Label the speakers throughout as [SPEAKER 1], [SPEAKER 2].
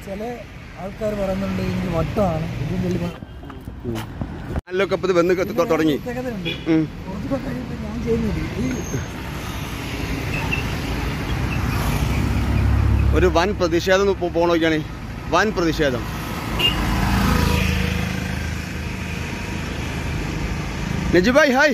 [SPEAKER 1] ചില ആൾക്കാർ പറയുന്നുണ്ട് എനിക്ക് വട്ടമാണ് ഇതിന് വലിയ
[SPEAKER 2] ചാനലൊക്കെ ഇപ്പൊ ഇത് വന്ന് ക- ത- തുടങ്ങി
[SPEAKER 1] പ്രത്യേകതയുണ്ട്
[SPEAKER 2] ഉം.
[SPEAKER 1] കുറച്ചൊക്കെ കഴിയുമ്പോൾ ഞാൻ ചെയ്യുന്നത് ഈ
[SPEAKER 2] ഒരു വൻ പ്രതിഷേധം പോ- പോണോക്കാണ് വൻ പ്രതിഷേധം നജിബായ് ഹായ്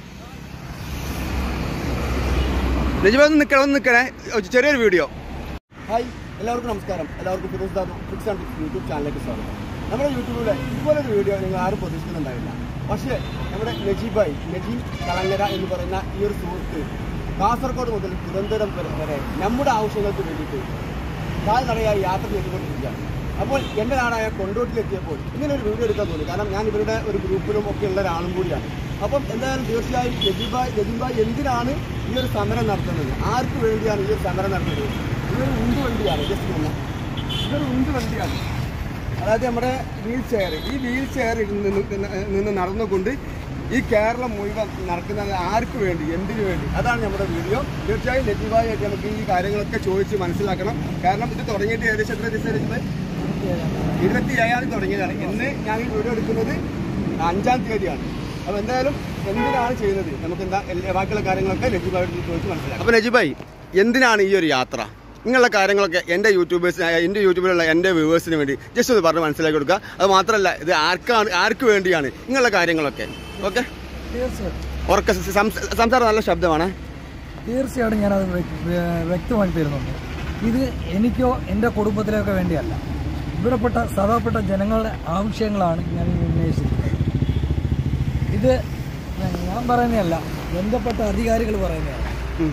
[SPEAKER 2] നജിബായ് ഒന്ന് നിൽക്കണേ ഒന്ന് നിൽക്കണേ ഒരു ചെറിയൊരു വീഡിയോ ഹായ് എല്ലാവർക്കും നമസ്കാരം എല്ലാവർക്കും Firoz Dadu fix and YouTube ചാനലിലേക്ക് സ്വാഗതം നമ്മുടെ യൂട്യൂബിലെ ഇതുപോലൊരു വീഡിയോ നിങ്ങൾ ആരും പ്രതീക്ഷിക്കുന്നുണ്ടാവില്ല പക്ഷേ നമ്മുടെ നജീബായി നജീബ് കളങ്ങര എന്ന് പറയുന്ന ഈ ഒരു സുഹൃത്ത് കാസർഗോഡ് മുതൽ തിരുവനന്തപുരം വരെ വരെ നമ്മുടെ ആവശ്യങ്ങൾക്ക് വേണ്ടിയിട്ട് കാൽനടയായി യാത്ര ചെയ്തുകൊണ്ടിരിക്കുകയാണ് അപ്പോൾ എൻ്റെ നാടായ കൊണ്ടോട്ടിലെത്തിയപ്പോൾ ഇങ്ങനെ ഒരു വീഡിയോ എടുക്കാൻ തോന്നി കാരണം ഞാൻ ഇവരുടെ ഒരു ഗ്രൂപ്പിലും ഒക്കെ ഉള്ള ഒരാളും കൂടിയാണ് അപ്പം എന്തായാലും തീർച്ചയായും നജീബായ് നജീബായ് എന്തിനാണ് ഈ ഒരു സമരം നടത്തുന്നത് ആർക്ക് വേണ്ടിയാണ് ഈ ഒരു സമരം നടത്തുന്നത് ഇതൊരു ഉന്ത് വണ്ടിയാണ് ജസ്റ്റ് ഒന്ന് ഇതൊരു ഉന്ത് വണ്ടിയാണ് അതായത് നമ്മുടെ വീൽ ചെയർ ഈ വീൽ ചെയർ നിന്ന് നിന്ന് നടന്നുകൊണ്ട് ഈ കേരളം മുഴുവൻ നടക്കുന്നത് ആർക്ക് വേണ്ടി എന്തിനു വേണ്ടി അതാണ് നമ്മുടെ വീഡിയോ തീർച്ചയായും നെറ്റിവായിട്ട് നമുക്ക് ഈ കാര്യങ്ങളൊക്കെ ചോദിച്ച് മനസ്സിലാക്കണം കാരണം ഇത് തുടങ്ങിയിട്ട് ഏകദേശം എത്ര ദിവസം ഇരുന്നത് ഇരുപത്തി ഏഴാം തീയതി തുടങ്ങിയതാണ് ഇന്ന് ഞാൻ ഈ വീഡിയോ എടുക്കുന്നത് അഞ്ചാം തീയതിയാണ് അപ്പോൾ എന്തായാലും എന്തിനാണ് ചെയ്യുന്നത് നമുക്ക് എന്താ എല്ലാ- ബാക്കിയുള്ള കാര്യങ്ങളൊക്കെ നജിബായിട്ട് ചോദിച്ച് മനസ്സിലാക്കാം അപ്പോൾ നജിബായി എന്തിനാണ് ഈ ഒരു യാത്ര ഇങ്ങനെയുള്ള കാര്യങ്ങളൊക്കെ എൻ്റെ യൂട്യൂബേഴ്സ് എൻ്റെ യൂട്യൂബിലുള്ള എൻ്റെ വ്യൂവേഴ്സിന് വേണ്ടി ജസ്റ്റ് ഒന്ന് പറഞ്ഞ് മനസ്സിലാക്കി കൊടുക്കുക അത് മാത്രമല്ല ഇത് ആർക്കാണ് ആർക്ക് വേണ്ടിയാണ് ഇങ്ങനെയുള്ള കാര്യങ്ങളൊക്കെ ഓക്കെ
[SPEAKER 1] തീർച്ചയായിട്ടും
[SPEAKER 2] ഉറക്ക സംസ- സംസാരം നല്ല ശബ്ദമാണ്
[SPEAKER 1] തീർച്ചയായിട്ടും ഞാനത് വ്യ- വ്യ- വ്യക്തമാക്കി തരുന്നുണ്ട് ഇത് എനിക്കോ എൻ്റെ കുടുംബത്തിലേക്കോ വേണ്ടിയല്ല ഇവിടെപ്പെട്ട സാധാപ്പെട്ട ജനങ്ങളുടെ ആവശ്യങ്ങളാണ് ഞാൻ ഈ ഉന്നയിച്ചിരിക്കുന്നത് ഇത് ഞാൻ- ഞാൻ പറയുന്നതല്ല ബന്ധപ്പെട്ട അധികാരികൾ പറയുന്നതാണ്
[SPEAKER 2] ഉം.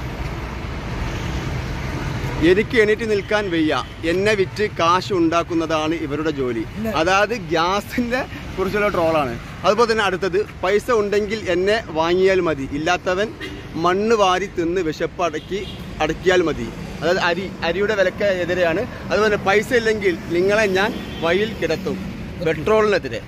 [SPEAKER 2] എനിക്ക് എണീറ്റ് നിൽക്കാൻ വയ്യ എന്നെ വിറ്റ് കാശ് ഉണ്ടാക്കുന്നതാണ് ഇവരുടെ ജോലി
[SPEAKER 1] ഇല്ല.
[SPEAKER 2] അതായത് ഗ്യാസിന്റെ കുറിച്ചുള്ള ട്രോളാണ് അതുപോലെ തന്നെ അടുത്തത് പൈസ ഉണ്ടെങ്കിൽ എന്നെ വാങ്ങിയാൽ മതി ഇല്ലാത്തവൻ മണ്ണ് വാരി തിന്ന് വിശപ്പ് അടക്കി അടക്കിയാൽ മതി അതായത് അരി അരിയുടെ വിലക്ക് എതിരെയാണ് അതുപോലെ തന്നെ പൈസ ഇല്ലെങ്കിൽ നിങ്ങളെ ഞാൻ വഴിയിൽ കിടത്തും പെട്രോളിനെതിരെ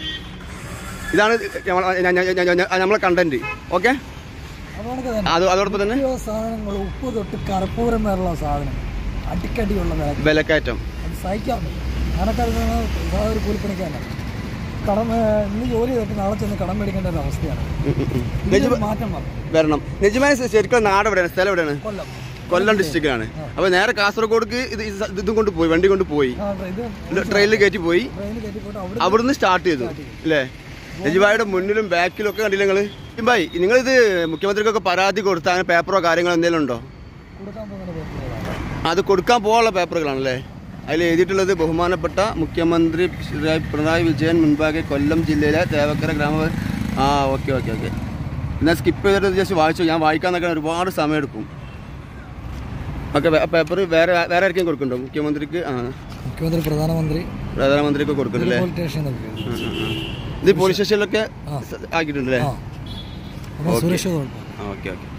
[SPEAKER 2] ഇതാണ് നമ്മളെ- ഞ- ഞ- ഞ- ഞ- നമ്മളെ കണ്ടന്റ് ഓക്കെ
[SPEAKER 1] അതുകൊണ്ട് തന്നെ
[SPEAKER 2] അത് അതോടൊപ്പം തന്നെ
[SPEAKER 1] ഓരോ സാധനങ്ങൾ ഉപ്പ് തൊട്ട് കർപ്പൂരം വരെയുള്ള സാധനം അടിക്കടിയുള്ള വില
[SPEAKER 2] വിലക്കയറ്റം
[SPEAKER 1] അത് സഹിക്കാൻ പറ്റും ഞാനൊക്കെ അത് സാധാ ഒരു കൂലിപ്പണിക്കാരനാണ് കടം ഏ, ഇന്ന് ജോലി ചെയ്തിട്ട് നാളെ ചെന്ന് കടം മേടിക്കേണ്ട ഒരു അവസ്ഥയാണ്
[SPEAKER 2] ഉം, ഉം, ഉം.
[SPEAKER 1] ഇതിനൊരു മാറ്റം വന്നു
[SPEAKER 2] വരണം നെജ്മാൻ ശരിക്കും നാട് എവിടെയാണ് സ്ഥലം എവിടെയാണ്
[SPEAKER 1] കൊല്ലം
[SPEAKER 2] കൊല്ലം ഡിസ്ട്രിക്റ്റിലാണ് അപ്പൊ നേരെ കാസർഗോഡ്ക്ക് ഇത് ഇത് ഇതും കൊണ്ട് പോയി വണ്ടി കൊണ്ട് പോയി
[SPEAKER 1] ആ, ഇത്
[SPEAKER 2] ട്രെയിനിൽ കയറ്റി പോയി
[SPEAKER 1] ട്രെയിനിൽ കയറ്റിപ്പോയിട്ട് അവിടെ
[SPEAKER 2] അവിടുന്ന് സ്റ്റാർട്ട് ചെയ്തു അല്ലേ നജിബായുടെ മുന്നിലും ബാക്കിലും ഒക്കെ കണ്ടില്ല നിങ്ങള് നജിബായ് നിങ്ങളിത് മുഖ്യമന്ത്രിക്കൊക്കെ പരാതി കൊടുത്ത അങ്ങനെ പേപ്പറോ കാര്യങ്ങളോ എന്തെങ്കിലും ഉണ്ടോ
[SPEAKER 1] കൊടുക്കാൻ പോകുന്ന പേപ്പറുകളാണ്
[SPEAKER 2] അത് കൊടുക്കാൻ പോകാനുള്ള പേപ്പറുകളാണല്ലേ അതിൽ എഴുതിയിട്ടുള്ളത് ബഹുമാനപ്പെട്ട മുഖ്യമന്ത്രി ശ്രീ പിണറായി വിജയൻ മുൻപാകെ കൊല്ലം ജില്ലയിലെ തേവക്കര ഗ്രാമ ആ ഓക്കെ ഓക്കെ ഓക്കെ എന്നാൽ സ്കിപ്പ് ചെയ്തിട്ട് ജസ്റ്റ് വായിച്ചു ഞാൻ വായിക്കാൻ നിൽക്കാൻ ഒരുപാട് സമയം എടുക്കും ഓക്കെ പേപ്പർ വേറെ വേറെ ആർക്കും കൊടുക്കുന്നുണ്ടോ മുഖ്യമന്ത്രിക്ക് ആ
[SPEAKER 1] മുഖ്യമന്ത്രി പ്രധാനമന്ത്രി
[SPEAKER 2] പ്രധാനമന്ത്രിക്ക് കൊടുക്കുന്നുണ്ടല്ലേ
[SPEAKER 1] പോലീസ് സ്റ്റേഷൻ
[SPEAKER 2] ആ, ആ, ആ. ഇത് പോലീസ് സ്റ്റേഷനിലൊക്കെ
[SPEAKER 1] ആ.
[SPEAKER 2] സ- ആക്കിയിട്ടുണ്ടല്ലേ
[SPEAKER 1] ആ അപ്പോൾ സുരക്ഷിത കുഴപ്പം
[SPEAKER 2] ആ ഓക്കെ ഓക്കെ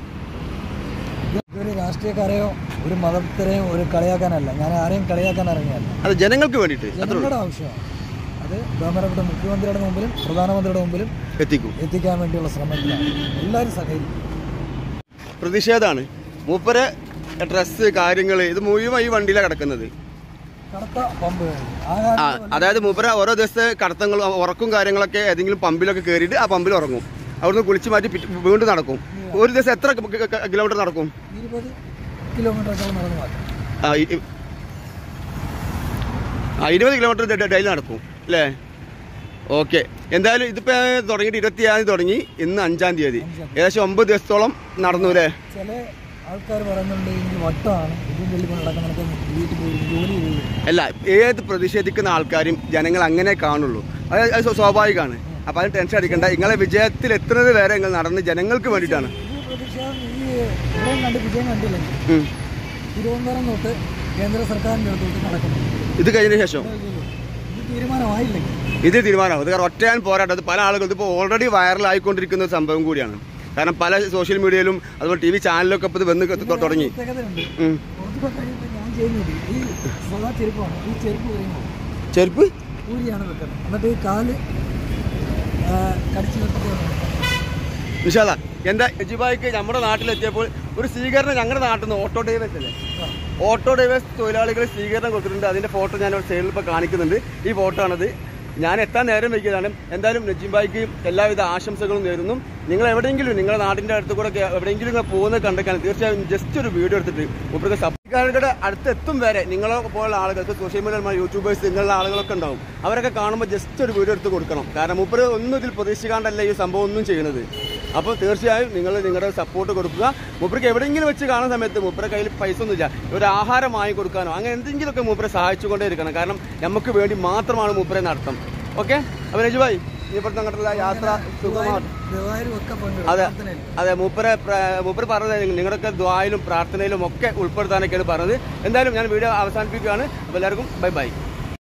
[SPEAKER 1] ഇതൊരു രാഷ്ട്രീയക്കാരെയോ ഒരു മതത്തിനെയോ ഒരു കളിയാക്കാനല്ല ഞാൻ ആരെയും കളിയാക്കാൻ ഇറങ്ങിയല്ല
[SPEAKER 2] അത് ജനങ്ങൾക്ക് വേണ്ടിയിട്ട് അത്രേ ഉള്ളൂ
[SPEAKER 1] ജനങ്ങളുടെ ആവശ്യമാണ് അത് ബഹുമാനപ്പെട്ട മുഖ്യമന്ത്രിയുടെ മുമ്പിലും പ്രധാനമന്ത്രിയുടെ മുമ്പിലും
[SPEAKER 2] എത്തിക്കും
[SPEAKER 1] എത്തിക്കാൻ വേണ്ടിയുള്ള ശ്രമത്തിലാണ് എല്ലാവരും സഹകരിക്കും
[SPEAKER 2] പ്രതിഷേധമാണ് മൂപ്പരെ ഡ്രസ്സ് കാര്യങ്ങൾ ഇത് മുഴുവൻ ഈ വണ്ടിയിലാണ് കിടക്കുന്നത്
[SPEAKER 1] കടത്ത പമ്പ് വേണം. ആ
[SPEAKER 2] ആ,
[SPEAKER 1] കാലത്ത്
[SPEAKER 2] അതായത് മൂപ്പര ഓരോ ദിവസത്തെ കടത്തങ്ങളും ഉറക്കും കാര്യങ്ങളൊക്കെ ഏതെങ്കിലും പമ്പിലൊക്കെ കയറിയിട്ട് ആ പമ്പിൽ ഉറങ്ങും അവിടുന്ന് കുളിച്ച് മാറ്റി പിറ്റ് വീണ്ടും നടക്കും ഒരു ദിവസം എത്ര കി- കി- കി- കിലോമീറ്റർ നടക്കും
[SPEAKER 1] ഇരുപത് കിലോമീറ്ററോളം നടന്നു മാറ്റും
[SPEAKER 2] ആ, ഇ- ആ ഇരുപത് കിലോമീറ്റർ ഡെയിലി നടക്കും അല്ലേ ഓക്കെ എന്തായാലും ഇതിപ്പോൾ തുടങ്ങിയിട്ട് ഇരുപത്തിയാം തീയതി തുടങ്ങി ഇന്ന് അഞ്ചാം തീയതി ഏകദേശം ഒമ്പത് ദിവസത്തോളം നടന്നു അല്ലേ
[SPEAKER 1] ചില ആൾക്കാർ പറയുന്നുണ്ട് എനിക്ക് വട്ടമാണ് ഇതും വെള്ളി നടക്കാൻ നടക്കാൻ വീട്ടിൽ പോയി ജോലി ചെയ്ത്
[SPEAKER 2] അല്ല ഏത് പ്രതിഷേധിക്കുന്ന ആൾക്കാരും ജനങ്ങൾ അങ്ങനെ കാണുള്ളൂ അത് അത് സ്വ- സ്വാഭാവികമാണ് അപ്പോൾ അത് ടെൻഷൻ അടിക്കണ്ട നിങ്ങളെ വിജയത്തിൽ എത്തുന്നത് വരെ നിങ്ങൾ നടന്ന് ജനങ്ങൾക്ക് വേണ്ടിയിട്ടാണ്
[SPEAKER 1] ഇത് പ്രതിഷേധം ഈ ഇവിടെയും കണ്ട് വിജയം കണ്ടില്ലെങ്കിൽ
[SPEAKER 2] ഉം.
[SPEAKER 1] തിരുവനന്തപുരം തൊട്ട് കേന്ദ്ര സർക്കാരിൻ്റെ അടുത്തോട്ട് നടക്കുന്നു
[SPEAKER 2] ഇത് കഴിഞ്ഞ ശേഷം
[SPEAKER 1] ഇത് തീരുമാനമായില്ലെങ്കിൽ
[SPEAKER 2] ഇത് തീരുമാനമാവും ഇത് കാരണം ഒറ്റയാൻ പോരാട്ടം അത് പല ആളുകളും ഇപ്പോൾ ഓൾറെഡി വൈറലായിക്കൊണ്ടിരിക്കുന്ന ഒരു സംഭവം കൂടിയാണ് കാരണം പല സോഷ്യൽ മീഡിയയിലും അതുപോലെ ടി വി ചാനലിലൊക്കെ ഇപ്പോൾ ഇത് വന്ന് ക- തുടങ്ങി
[SPEAKER 1] പ്രത്യേകതയുണ്ട്
[SPEAKER 2] ഉം.
[SPEAKER 1] കുറച്ചൊക്കെ കഴിയുമ്പോൾ ഞാൻ ചെയ്യുന്നത് ഈ സദാ ചെരുപ്പാണ് ഈ ചെരുപ്പ് ഊരിയുമ്പോൾ
[SPEAKER 2] ചെരുപ്പ്
[SPEAKER 1] ഊരിയാണ് വെക്കുന്നത് എന്നിട്ട് ഈ കാല് ആ, കടിച്ചു നിർത്തിയാണ്
[SPEAKER 2] വിശാല എന്താ എജിബായിക്ക് നമ്മുടെ നാട്ടിലെത്തിയപ്പോൾ ഒരു സ്വീകരണം ഞങ്ങളുടെ നാട്ടിൽ നിന്ന് ഓട്ടോ ഡ്രൈവേഴ്സ് അല്ലേ ഓട്ടോ ഡ്രൈവേഴ്സ് തൊഴിലാളികൾ സ്വീകരണം കൊടുത്തിട്ടുണ്ട് അതിന്റെ ഫോട്ടോ ഞാൻ സൈഡിൽ ഇപ്പോൾ കാണിക്കുന്നുണ്ട് ഈ ഫോട്ടോ ആണത് ഞാൻ എത്താൻ നേരം വൈകിയതാണ് എന്തായാലും നജീം ഭായിക്ക് എല്ലാവിധ ആശംസകളും നേരുന്നു നിങ്ങൾ എവിടെയെങ്കിലും നിങ്ങളുടെ നാടിന്റെ അടുത്ത് കൂടെ ഒക്കെ എവിടെയെങ്കിലും ഇങ്ങനെ പോകുന്നത് കണ്ടേക്കാൻ തീർച്ചയായും ജസ്റ്റ് ഒരു വീഡിയോ എടുത്തിട്ട് മുപ്പർക്ക് സബ്സ്ക്രൈബറുടെ അടുത്തെത്തും വരെ നിങ്ങളെ പോലുള്ള ആളുകൾക്ക് സോഷ്യൽ മീഡിയ യൂട്യൂബേഴ്സ് നിങ്ങളുടെ ആളുകളൊക്കെ ഉണ്ടാവും അവരൊക്കെ കാണുമ്പോൾ ജസ്റ്റ് ഒരു വീഡിയോ എടുത്ത് കൊടുക്കണം കാരണം മുപ്പര് ഒന്നും ഇതിൽ പ്രതീക്ഷിക്കാണ്ടല്ല ഈ സംഭവം ഒന്നും ചെയ്യുന്നത് അപ്പോൾ തീർച്ചയായും നിങ്ങൾ നിങ്ങളുടെ സപ്പോർട്ട് കൊടുക്കുക മൂപ്പർക്ക് എവിടെയെങ്കിലും വെച്ച് കാണുന്ന സമയത്ത് മൂപ്പരെ കയ്യിൽ പൈസ ഒന്നുമില്ല ഒരു ആഹാരം വാങ്ങി കൊടുക്കാനോ അങ്ങനെ എന്തെങ്കിലുമൊക്കെ മൂപ്പരെ സഹായിച്ചുകൊണ്ടേ ഇരിക്കണം കാരണം നമുക്ക് വേണ്ടി മാത്രമാണ് മൂപ്പരെ നടത്തം ഓക്കെ അപ്പോൾ രജുഭായി ഇപ്പോഴത്തെ അങ്ങോട്ടുള്ള യാത്ര സുഖമാണ്
[SPEAKER 1] ദുബായിലും ഒക്കെ
[SPEAKER 2] അതെ
[SPEAKER 1] പങ്കെടുക്കും
[SPEAKER 2] അതെ മൂപ്പരെ പ്ര- മൂപ്പര് പറഞ്ഞത് നിങ്ങളുടെയൊക്കെ ദ്വായിലും പ്രാർത്ഥനയിലും ഒക്കെ ഉൾപ്പെടുത്താനൊക്കെയാണ് പറഞ്ഞത് എന്തായാലും ഞാൻ വീഡിയോ അവസാനിപ്പിക്കുകയാണ് അപ്പോൾ എല്ലാവർക്കും ബൈ ബൈ